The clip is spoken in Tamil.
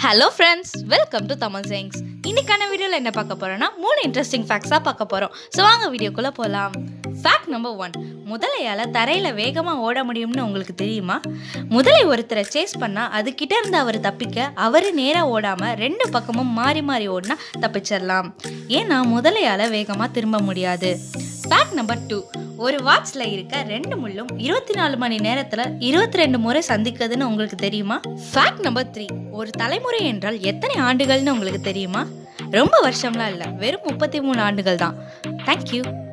hello friends welcome to Tamil science இன்னைக்கான வீடியோவில் என்ன பார்க்க போறோம்னா மூணு இன்ட்ரெஸ்டிங் ஃபேக்ட்ஸாக பார்க்க போகிறோம் ஸோ வாங்க வீடியோக்குள்ளே போகலாம் ஃபேக்ட் நம்பர் ஒன் முதலையால் தரையில் வேகமாக ஓட முடியும்னு உங்களுக்கு தெரியுமா முதலை ஒருத்தரை சேஸ் பண்ணால் அதுக்கிட்ட இருந்து அவர் தப்பிக்க அவர் நேராக ஓடாமல் ரெண்டு பக்கமும் மாறி மாறி ஓடினா தப்பிச்சிடலாம் ஏன்னா முதலையால் வேகமாக திரும்ப முடியாது ஃபேக்ட் நம்பர் டூ ஒரு வாட்ச்ல இருக்க ரெண்டு முள்ளும் இருபத்தி நாலு மணி நேரத்துல இருபத்தி ரெண்டு முறை சந்திக்குதுன்னு உங்களுக்கு தெரியுமா ஃபேக்ட் நம்பர் த்ரீ ஒரு தலைமுறை என்றால் எத்தனை ஆண்டுகள்னு உங்களுக்கு தெரியுமா ரொம்ப வருஷம்லாம் இல்லை வெறும் முப்பத்தி மூணு ஆண்டுகள் தான் தேங்க்யூ